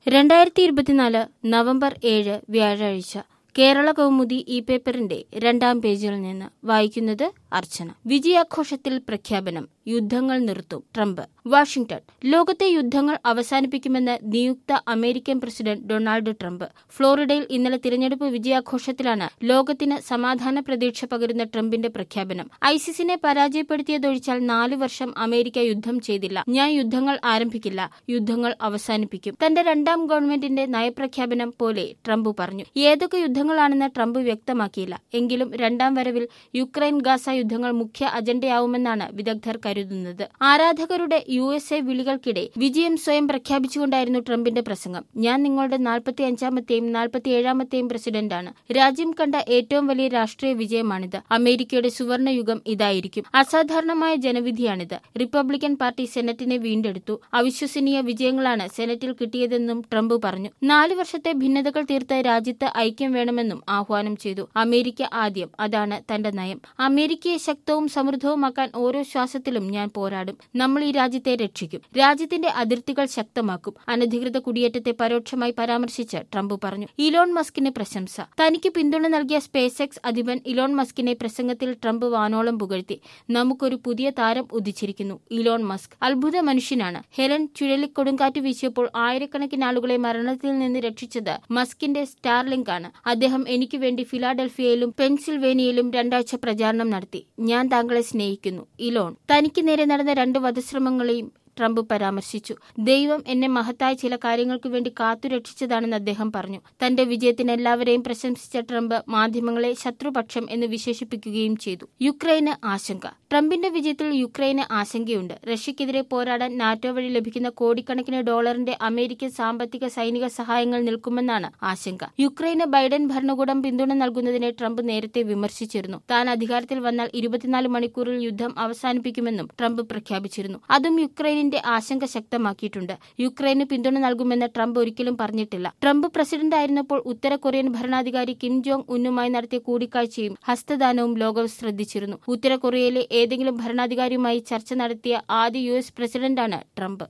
രണ്ടായിരത്തി ഇരുപത്തിനാല് നവംബർ ഏഴ് വ്യാഴാഴ്ച കേരള കൗമുദി ഈ പേപ്പറിന്റെ രണ്ടാം പേജിൽ നിന്ന് വായിക്കുന്നത് അർച്ചന വിജയാഘോഷത്തിൽ പ്രഖ്യാപനം യുദ്ധങ്ങൾ നിർത്തും ട്രംപ് വാഷിംഗ്ടൺ ലോകത്തെ യുദ്ധങ്ങൾ അവസാനിപ്പിക്കുമെന്ന് നിയുക്ത അമേരിക്കൻ പ്രസിഡന്റ് ഡൊണാൾഡ് ട്രംപ് ഫ്ലോറിഡയിൽ ഇന്നലെ തിരഞ്ഞെടുപ്പ് വിജയാഘോഷത്തിലാണ് ലോകത്തിന് സമാധാന പ്രതീക്ഷ പകരുന്ന ട്രംപിന്റെ പ്രഖ്യാപനം ഐസിസിനെ പരാജയപ്പെടുത്തിയതൊഴിച്ചാൽ നാലു വർഷം അമേരിക്ക യുദ്ധം ചെയ്തില്ല ഞാൻ യുദ്ധങ്ങൾ ആരംഭിക്കില്ല യുദ്ധങ്ങൾ അവസാനിപ്പിക്കും തന്റെ രണ്ടാം ഗവൺമെന്റിന്റെ നയപ്രഖ്യാപനം പോലെ ട്രംപ് പറഞ്ഞു ഏതൊക്കെ യുദ്ധങ്ങളാണെന്ന് ട്രംപ് വ്യക്തമാക്കിയില്ല എങ്കിലും രണ്ടാം വരവിൽ യുക്രൈൻ ഗാസ യുദ്ധങ്ങൾ മുഖ്യ അജണ്ടയാവുമെന്നാണ് വിദഗ്ധർ കരുതുന്നത് ആരാധകരുടെ യു എസ് എ വിളികൾക്കിടെ വിജയം സ്വയം പ്രഖ്യാപിച്ചുകൊണ്ടായിരുന്നു ട്രംപിന്റെ പ്രസംഗം ഞാൻ നിങ്ങളുടെ നാൽപ്പത്തി അഞ്ചാമത്തെയും നാൽപ്പത്തിയേഴാമത്തെയും പ്രസിഡന്റാണ് രാജ്യം കണ്ട ഏറ്റവും വലിയ രാഷ്ട്രീയ വിജയമാണിത് അമേരിക്കയുടെ സുവർണയുഗം ഇതായിരിക്കും അസാധാരണമായ ജനവിധിയാണിത് റിപ്പബ്ലിക്കൻ പാർട്ടി സെനറ്റിനെ വീണ്ടെടുത്തു അവിശ്വസനീയ വിജയങ്ങളാണ് സെനറ്റിൽ കിട്ടിയതെന്നും ട്രംപ് പറഞ്ഞു നാല് വർഷത്തെ ഭിന്നതകൾ തീർത്ത് രാജ്യത്ത് ഐക്യം വേണമെന്നും ആഹ്വാനം ചെയ്തു അമേരിക്ക ആദ്യം അതാണ് തന്റെ നയം അമേരിക്കയെ ശക്തവും സമൃദ്ധവുമാക്കാൻ ഓരോ ശ്വാസത്തിലും ഞാൻ പോരാടും നമ്മൾ ഈ രാജ്യത്തെ രക്ഷിക്കും രാജ്യത്തിന്റെ അതിർത്തികൾ ശക്തമാക്കും അനധികൃത കുടിയേറ്റത്തെ പരോക്ഷമായി പരാമർശിച്ച് ട്രംപ് പറഞ്ഞു ഇലോൺ മസ്കിന് പ്രശംസ തനിക്ക് പിന്തുണ നൽകിയ സ്പേസ് എക്സ് അധിപൻ ഇലോൺ മസ്കിനെ പ്രസംഗത്തിൽ ട്രംപ് വാനോളം പുകഴ്ത്തി നമുക്കൊരു പുതിയ താരം ഉദിച്ചിരിക്കുന്നു ഇലോൺ മസ്ക് അത്ഭുത മനുഷ്യനാണ് ഹെലൻ ചുഴലിക്കൊടുങ്കാറ്റ് വീശിയപ്പോൾ ആയിരക്കണക്കിന് ആളുകളെ മരണത്തിൽ നിന്ന് രക്ഷിച്ചത് മസ്കിന്റെ സ്റ്റാർലിങ്ക് ആണ് അദ്ദേഹം എനിക്ക് വേണ്ടി ഫിലാഡൽഫിയയിലും പെൻസിൽവേനിയയിലും രണ്ടാഴ്ച പ്രചാരണം നടത്തി ഞാൻ താങ്കളെ സ്നേഹിക്കുന്നു ഇലോൺ തനിക്ക് നേരെ നടന്ന രണ്ട് വധശ്രമങ്ങളെയും ട്രംപ് പരാമർശിച്ചു ദൈവം എന്നെ മഹത്തായ ചില കാര്യങ്ങൾക്ക് വേണ്ടി കാത്തുരക്ഷിച്ചതാണെന്ന് അദ്ദേഹം പറഞ്ഞു തന്റെ വിജയത്തിന് എല്ലാവരെയും പ്രശംസിച്ച ട്രംപ് മാധ്യമങ്ങളെ ശത്രുപക്ഷം എന്ന് വിശേഷിപ്പിക്കുകയും ചെയ്തു യുക്രൈന് ആശങ്ക ട്രംപിന്റെ വിജയത്തിൽ യുക്രൈന് ആശങ്കയുണ്ട് റഷ്യക്കെതിരെ പോരാടാൻ നാറ്റോ വഴി ലഭിക്കുന്ന കോടിക്കണക്കിന് ഡോളറിന്റെ അമേരിക്കൻ സാമ്പത്തിക സൈനിക സഹായങ്ങൾ നിൽക്കുമെന്നാണ് ആശങ്ക യുക്രൈന് ബൈഡൻ ഭരണകൂടം പിന്തുണ നൽകുന്നതിനെ ട്രംപ് നേരത്തെ വിമർശിച്ചിരുന്നു താൻ അധികാരത്തിൽ വന്നാൽ ഇരുപത്തിനാല് മണിക്കൂറിൽ യുദ്ധം അവസാനിപ്പിക്കുമെന്നും ട്രംപ് പ്രഖ്യാപിച്ചിരുന്നു അതും യുക്രൈനിന്റെ ആശങ്ക ശക്തമാക്കിയിട്ടുണ്ട് യുക്രൈന് പിന്തുണ നൽകുമെന്ന് ട്രംപ് ഒരിക്കലും പറഞ്ഞിട്ടില്ല ട്രംപ് പ്രസിഡന്റ് ആയിരുന്നപ്പോൾ ഉത്തര കൊറിയൻ ഭരണാധികാരി കിം ജോങ് ഉന്നുമായി നടത്തിയ കൂടിക്കാഴ്ചയും ഹസ്തദാനവും ലോകം ശ്രദ്ധിച്ചിരുന്നു ഉത്തര കൊറിയയിലെ ഏതെങ്കിലും ഭരണാധികാരിയുമായി ചർച്ച നടത്തിയ ആദ്യ യു എസ് പ്രസിഡന്റാണ് ട്രംപ്